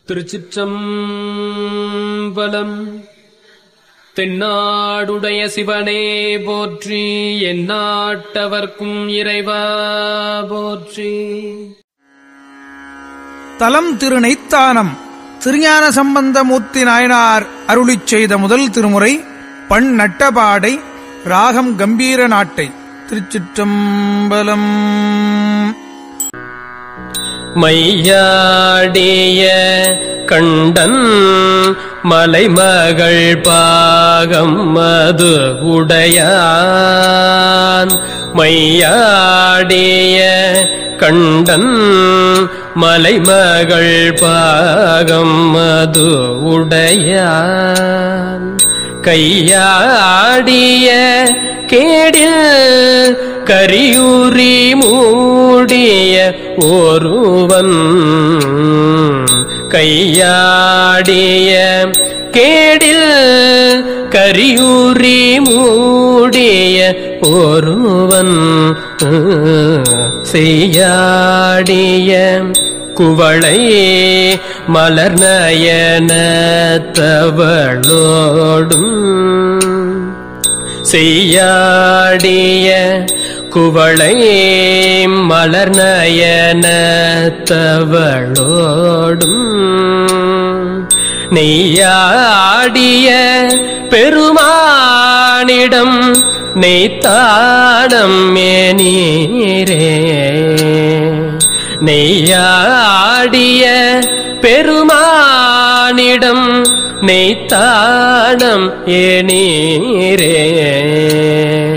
திருச்சிற்றம்பலம் தென்னாடுடைய சிவனே போற்றி எந்நாட்டவர்க்கும் இறைவா போற்றி தலம் திருநெய்த்தானம் திருஞான சம்பந்தமூர்த்தி நாயனார் அருளிச் செய்த முதல் திருமுறை பண் நட்டபாடை ராகம் கம்பீர நாட்டை திருச்சிற்றம்பலம் மையாடிய கண்டன் மலைமகள் பாகம் மது உடையான் மையாடிய கண்டன் மலைமகள் பாகம் மது உடையான் கையாடிய கேடில் கரியுரி மூடிய ஒருவன் கையாடிய கேடில் கரியுரி மூடிய ஒருவன் செய்யாடிய குவளை மலர் நயனத்தவளோடும் செய்யாடிய குவளை மலர் நயனத்தவளோடும் நெய்யாடிய பெருமானிடம் நெய்த்தாடம் மேனீரே நெய்யாடிய பெருமானிடம் நெய்த்தாடம் ஏனீரே